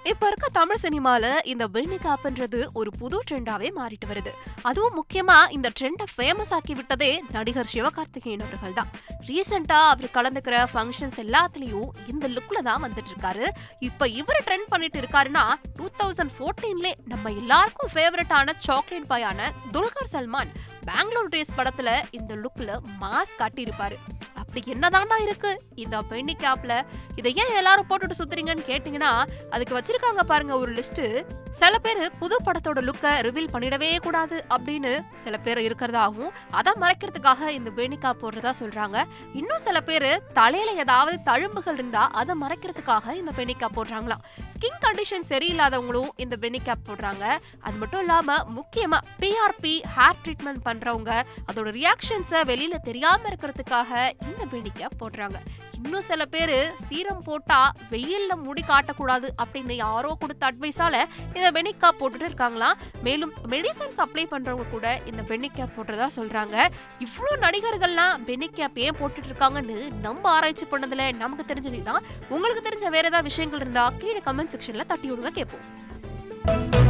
இப்ப இருக்க தமிழ் சினிமால இந்த பென்னி கேப்ன்றது ஒரு புது ட்ரெண்டாவே மாறிட்டு வருது அதுவும் முக்கியமா இந்த ட்ரெண்டை ஃபேமஸ் ஆக்கி விட்டதே நடிகர் சிவகார்த்திகேயன் அவர்கள் தான் ரீசெண்டா அவர் கலந்துக்கிற ஃபங்க்ஷன்ஸ் எல்லாத்துலயும் இந்த லுக்ல தான் வந்துட்டு இருக்காரு இப்ப இவர் ட்ரெண்ட் பண்ணிட்டு இருக்காருன்னா டூ தௌசண்ட் ஃபோர்டீன்லே நம்ம எல்லாருக்கும் ஃபேவரட்டான சாக்லேட் பாயான துல்கர் சல்மான் பெங்களூர் டேஸ் படத்துல இந்த லுக்ல மாஸ் காட்டியிருப்பாரு அப்படி என்னதான்டா இருக்கு இந்த பென்னி கேப்ல இதை ஏன் எல்லாரும் போட்டுட்டு சுத்துறீங்கன்னு கேட்டீங்கன்னா அதுக்கு வச்சிருக்காங்க பாருங்க ஒரு லிஸ்ட் சில பேர் புது படத்தோட லுக்கை ரிவீல் பண்ணிடவே கூடாது அப்படின்னு சில பேர் இருக்கிறதாகவும் அதை மறைக்கிறதுக்காக இந்த பெனிகா போடுறதா சொல்றாங்க இன்னும் சில பேர் தலையில ஏதாவது தழும்புகள் இருந்தா அதை மறைக்கிறதுக்காக இந்த பெனிகா போடுறாங்களாம் ஸ்கின் கண்டிஷன் சரியில்லாதவங்களும் இந்த பெனிகா போடுறாங்க அது மட்டும் இல்லாம முக்கியமா பிஆர்பி ஹேர் ட்ரீட்மெண்ட் பண்றவங்க அதோட ரியாக்ஷன்ஸை வெளியில தெரியாம இருக்கிறதுக்காக இந்த பெனிகா போடுறாங்க இன்னும் சில பேர் சீரம் போட்டா வெயில்ல முடி காட்டக்கூடாது அப்படின்னு யாரோ கொடுத்த அட்வைஸால இந்த பெனிக்கா போட்டுட்டு இருக்காங்களாம் மேலும் மெடிசன்ஸ் அப்ளை பண்றவங்க கூட இந்த பெனிக்கா போட்டுறதா சொல்றாங்க இவ்வளோ நடிகர்கள்லாம் பெனிக்கேப் ஏன் போட்டுட்டு இருக்காங்கன்னு நம்ம ஆராய்ச்சி பண்ணதுல நமக்கு தெரிஞ்சது தான் உங்களுக்கு தெரிஞ்ச வேற ஏதாவது விஷயங்கள் இருந்தா கீழே கமெண்ட் செக்ஷன்ல தட்டி விடுங்க கேட்போம்